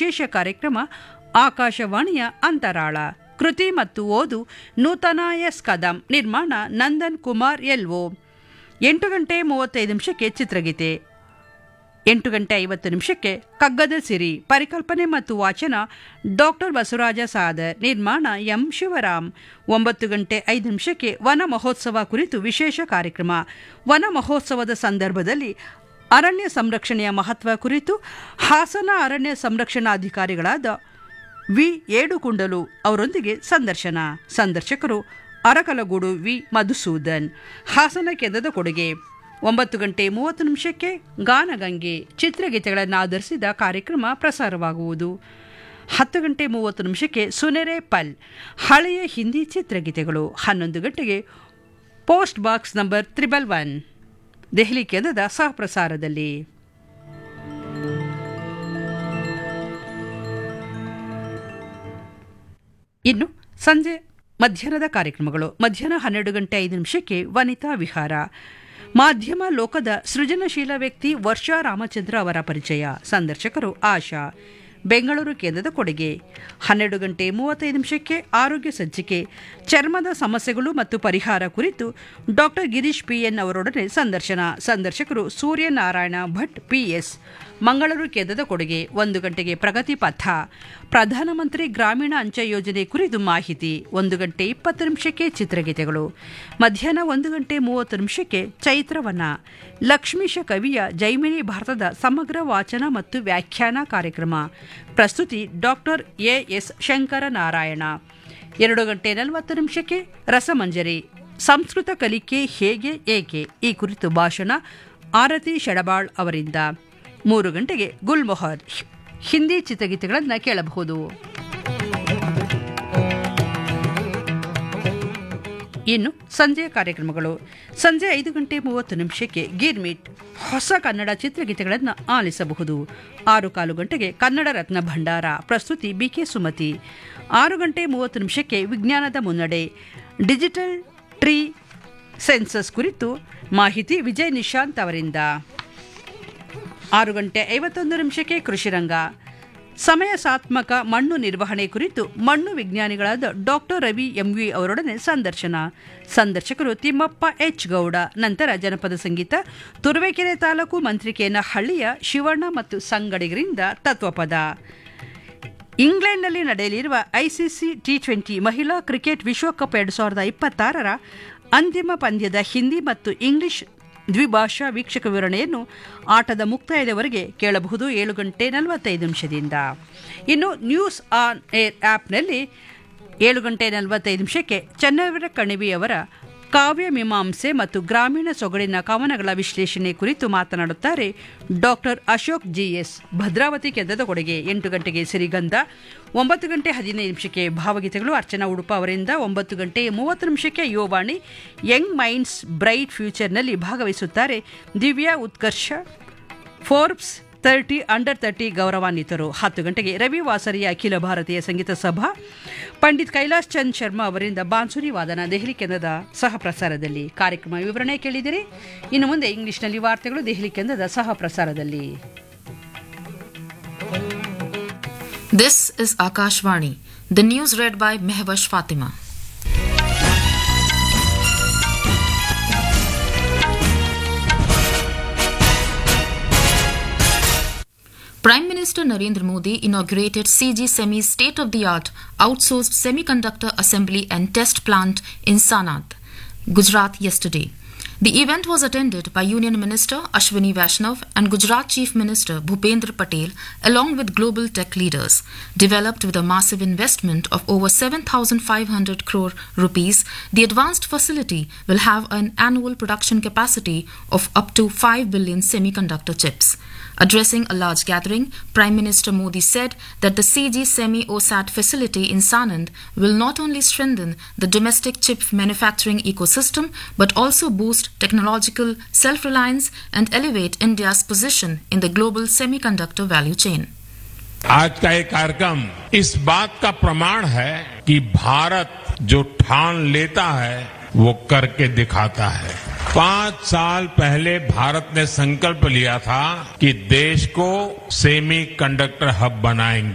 ವಿಶೇಷ ಕಾರ್ಯಕ್ರಮ ಆಕಾಶವಾಣಿಯ ಅಂತರಾಳ ಕೃತಿ ಮತ್ತು ಓದು ನೂತನ ಎಸ್ ಕದಂ ನಿರ್ಮಾಣ ನಂದನ್ ಕುಮಾರ್ ಎಲ್ಒ ಎಂಟು ಗಂಟೆ ಮೂವತ್ತೈದು ನಿಮಿಷಕ್ಕೆ ಚಿತ್ರಗೀತೆ ಎಂಟು ಗಂಟೆ ಐವತ್ತು ನಿಮಿಷಕ್ಕೆ ಕಗ್ಗದ ಸಿರಿ ಪರಿಕಲ್ಪನೆ ಮತ್ತು ವಾಚನ ಡಾಕ್ಟರ್ ಬಸವರಾಜ ಸಾದರ್ ನಿರ್ಮಾಣ ಎಂ ಶಿವರಾಮ್ ಒಂಬತ್ತು ಗಂಟೆ ಐದು ನಿಮಿಷಕ್ಕೆ ವನ ಮಹೋತ್ಸವ ಕುರಿತು ವಿಶೇಷ ಕಾರ್ಯಕ್ರಮ ವನ ಮಹೋತ್ಸವದ ಸಂದರ್ಭದಲ್ಲಿ ಅರಣ್ಯ ಸಂರಕ್ಷಣೆಯ ಮಹತ್ವ ಕುರಿತು ಹಾಸನ ಅರಣ್ಯ ಸಂರಕ್ಷಣಾಧಿಕಾರಿಗಳಾದ ವಿ ಏಡುಕುಂಡಲು ಅವರೊಂದಿಗೆ ಸಂದರ್ಶನ ಸಂದರ್ಶಕರು ಅರಕಲಗೂಡು ವಿ ಮಧುಸೂದನ್ ಹಾಸನ ಕೇಂದ್ರದ ಕೊಡುಗೆ ಒಂಬತ್ತು ಗಂಟೆ ಮೂವತ್ತು ನಿಮಿಷಕ್ಕೆ ಗಾನಗಂಗೆ ಚಿತ್ರಗೀತೆಗಳನ್ನು ಆಧರಿಸಿದ ಕಾರ್ಯಕ್ರಮ ಪ್ರಸಾರವಾಗುವುದು ಹತ್ತು ಗಂಟೆ ಮೂವತ್ತು ನಿಮಿಷಕ್ಕೆ ಸುನೆರೆ ಪಲ್ ಹಳೆಯ ಹಿಂದಿ ಚಿತ್ರಗೀತೆಗಳು ಹನ್ನೊಂದು ಗಂಟೆಗೆ post box number triple one Delhi ಕೇಂದ್ರದ ಸಹ ಪ್ರಸಾರದಲ್ಲಿ ಇನ್ನು ಸಂಜೆ ಮಧ್ಯಾಹ್ನದ ಕಾರ್ಯಕ್ರಮಗಳು ಮಧ್ಯಾಹ್ನ ಹನ್ನೆರಡು ಗಂಟೆ ಐದು ನಿಮಿಷಕ್ಕೆ ವನಿತಾ ವಿಹಾರ ಮಾಧ್ಯಮ ಲೋಕದ ಸೃಜನಶೀಲ ವ್ಯಕ್ತಿ ವರ್ಷಾ ರಾಮಚಂದ್ರ ಅವರ ಪರಿಚಯ ಸಂದರ್ಶಕರು ಆಶಾ ಬೆಂಗಳೂರು ಕೇಂದ್ರದ ಕೊಡುಗೆ ಹನ್ನೆರಡು ಗಂಟೆ ಮೂವತ್ತೈದು ನಿಮಿಷಕ್ಕೆ ಆರೋಗ್ಯ ಸಂಚಿಕೆ ಚರ್ಮದ ಸಮಸ್ಯೆಗಳು ಮತ್ತು ಪರಿಹಾರ ಕುರಿತು ಡಾಕ್ಟರ್ ಗಿರೀಶ್ ಪಿಎನ್ ಅವರೊಡನೆ ಸಂದರ್ಶನ ಸಂದರ್ಶಕರು ಸೂರ್ಯನಾರಾಯಣ ಭಟ್ ಪಿಎಸ್ ಮಂಗಳೂರು ಕೇಂದ್ರದ ಕೊಡುಗೆ ಒಂದು ಗಂಟೆಗೆ ಪ್ರಗತಿ ಪಥ ಪ್ರಧಾನಮಂತ್ರಿ ಗ್ರಾಮೀಣ ಅಂಚೆ ಯೋಜನೆ ಕುರಿತು ಮಾಹಿತಿ ಒಂದು ಗಂಟೆ ಇಪ್ಪತ್ತು ನಿಮಿಷಕ್ಕೆ ಚಿತ್ರಗೀತೆಗಳು ಮಧ್ಯಾಹ್ನ ಒಂದು ಗಂಟೆ ಮೂವತ್ತು ನಿಮಿಷಕ್ಕೆ ಚೈತ್ರವನ ಲಕ್ಷ್ಮೀಶ ಕವಿಯ ಜೈಮಿನಿ ಭಾರತದ ಸಮಗ್ರ ವಾಚನ ಮತ್ತು ವ್ಯಾಖ್ಯಾನ ಕಾರ್ಯಕ್ರಮ ಪ್ರಸ್ತುತಿ ಡಾಕ್ಟರ್ ಎ ಎಸ್ ಶಂಕರನಾರಾಯಣ ಎರಡು ಗಂಟೆ ನಲವತ್ತು ನಿಮಿಷಕ್ಕೆ ರಸಮಂಜರಿ ಸಂಸ್ಕೃತ ಕಲಿಕೆ ಹೇಗೆ ಏಕೆ ಈ ಕುರಿತು ಭಾಷಣ ಆರತಿ ಶಡಬಾಳ್ ಅವರಿಂದ ಮೂರು ಗಂಟೆಗೆ ಗುಲ್ಮೊಹರ್ ಹಿಂದಿ ಚಿತ್ರಗೀತೆಗಳನ್ನು ಕೇಳಬಹುದು ಇನ್ನು ಸಂಜೆಯ ಕಾರ್ಯಕ್ರಮಗಳು ಸಂಜೆ ಐದು ಗಂಟೆ ಮೂವತ್ತು ನಿಮಿಷಕ್ಕೆ ಗಿರ್ಮಿಟ್ ಹೊಸ ಕನ್ನಡ ಚಿತ್ರಗೀತೆಗಳನ್ನು ಆಲಿಸಬಹುದು ಆರು ಕಾಲು ಗಂಟೆಗೆ ಕನ್ನಡ ರತ್ನ ಭಂಡಾರ ಪ್ರಸ್ತುತಿ ಬಿಕೆ ಸುಮತಿ ಆರು ಗಂಟೆ ಮೂವತ್ತು ನಿಮಿಷಕ್ಕೆ ವಿಜ್ಞಾನದ ಮುನ್ನಡೆ ಡಿಜಿಟಲ್ ಟ್ರೀ ಸೆನ್ಸಸ್ ಕುರಿತು ಮಾಹಿತಿ ವಿಜಯ್ ನಿಶಾಂತ್ ಅವರಿಂದ ಆರು ಗಂಟೆ ಐವತ್ತೊಂದು ನಿಮಿಷಕ್ಕೆ ಕೃಷಿರಂಗ ಸಮಯ ಸಾತ್ಮಕ ಮಣ್ಣು ನಿರ್ವಹಣೆ ಕುರಿತು ಮಣ್ಣು ವಿಜ್ಞಾನಿಗಳಾದ ಡಾಕ್ಟರ್ ರವಿ ಎಂವಿ ಅವರೊಡನೆ ಸಂದರ್ಶನ ಸಂದರ್ಶಕರು ತಿಮ್ಮಪ್ಪ ಎಚ್ ಗೌಡ ನಂತರ ಜನಪದ ಸಂಗೀತ ತುರುವೇಕೆರೆ ತಾಲೂಕು ಮಂತ್ರಿಕೇನ ಹಳ್ಳಿಯ ಶಿವಣ್ಣ ಮತ್ತು ಸಂಗಡಿಗರಿಂದ ತತ್ವಪದ ಇಂಗ್ಲೆಂಡ್ನಲ್ಲಿ ನಡೆಯಲಿರುವ ಐಸಿಸಿ ಟಿ ಟ್ವೆಂಟಿ ಮಹಿಳಾ ಕ್ರಿಕೆಟ್ ವಿಶ್ವಕಪ್ ಎರಡು ಸಾವಿರದ ಇಪ್ಪತ್ತಾರರ ಅಂತಿಮ ಪಂದ್ಯದ ಹಿಂದಿ ಮತ್ತು ಇಂಗ್ಲಿಷ್ ದ್ವಿಭಾಷಾ ವೀಕ್ಷಕ ವಿವರಣೆಯನ್ನು ಆಟದ ಮುಕ್ತಾಯದವರೆಗೆ ಕೇಳಬಹುದು ಏಳು ಗಂಟೆ ನಲವತ್ತೈದು ನಿಮಿಷದಿಂದ ಇನ್ನು ನ್ಯೂಸ್ ಆನ್ ಏರ್ ಆ್ಯಪ್ನಲ್ಲಿ ಏಳು ಗಂಟೆ ನಲವತ್ತೈದು ನಿಮಿಷಕ್ಕೆ ಚನ್ನವೀರ ಕಣಿವೆಯವರ ಕಾವ್ಯ ಮೀಮಾಂಸೆ ಮತ್ತು ಗ್ರಾಮೀಣ ಸೊಗಡಿನ ಕವನಗಳ ವಿಶ್ಲೇಷಣೆ ಕುರಿತು ಮಾತನಾಡುತ್ತಾರೆ ಡಾಕ್ಟರ್ ಅಶೋಕ್ ಜಿಎಸ್ ಭದ್ರಾವತಿ ಕೇಂದ್ರದ ಕೊಡುಗೆ ಎಂಟು ಗಂಟೆಗೆ ಸಿರಿಗಂಧ ಒಂಬತ್ತು ಗಂಟೆ ಹದಿನೈದು ನಿಮಿಷಕ್ಕೆ ಭಾವಗೀತೆಗಳು ಅರ್ಚನಾ ಉಡುಪ ಅವರಿಂದ ಒಂಬತ್ತು ಗಂಟೆ ಮೂವತ್ತು ನಿಮಿಷಕ್ಕೆ ಯುವವಾಣಿ ಯಂಗ್ ಮೈಂಡ್ಸ್ ಬ್ರೈಟ್ ಫ್ಯೂಚರ್ನಲ್ಲಿ ಭಾಗವಹಿಸುತ್ತಾರೆ Divya Utkarsha Forbes thirty under thirty ಗೌರವಾನ್ವಿತರು ಹತ್ತು ಗಂಟೆಗೆ ರವಿ ವಾಸರಿಯ ಅಖಿಲ ಭಾರತೀಯ ಸಂಗೀತ ಸಭಾ ಪಂಡಿತ್ ಕೈಲಾಸ್ ಚಂದ್ ಶರ್ಮಾ ಅವರಿಂದ ಬಾನ್ಸುರಿ ವಾದನ ದೆಹಲಿ ಕೇಂದ್ರದ ಸಹ ಪ್ರಸಾರದಲ್ಲಿ ಕಾರ್ಯಕ್ರಮ ವಿವರಣೆ ಕೇಳಿದಿರಿ ಇನ್ನು ಮುಂದೆ ಇಂಗ್ಲಿಷ್ನಲ್ಲಿ ವಾರ್ತೆಗಳು ದೆಹಲಿ ಕೇಂದ್ರದ ಸಹ ಪ್ರಸಾರದಲ್ಲಿ This is Akashvani. The news read by Mehwash Fatima. Prime Minister Narendra Modi inaugurated CG Semi's state of the art outsourced semiconductor assembly and test plant in Sanat, Gujarat yesterday. The event was attended by Union Minister Ashwini Vaishnav and Gujarat Chief Minister Bhupendra Patel along with global tech leaders. Developed with a massive investment of over 7500 crore rupees, the advanced facility will have an annual production capacity of up to 5 billion semiconductor chips. Addressing a large gathering, Prime Minister Modi said that the CG Semi OSAT facility in Sanand will not only strengthen the domestic chip manufacturing ecosystem but also boost technological self reliance and elevate India's position in the global semiconductor value chain. आज का ये कार्यक्रम इस बात का प्रमाण है कि भारत जो ठान लेता है वो करके दिखाता है पांच साल पहले भारत ने संकल्प लिया था कि देश को सेमी कंडक्टर हब बनाएंगे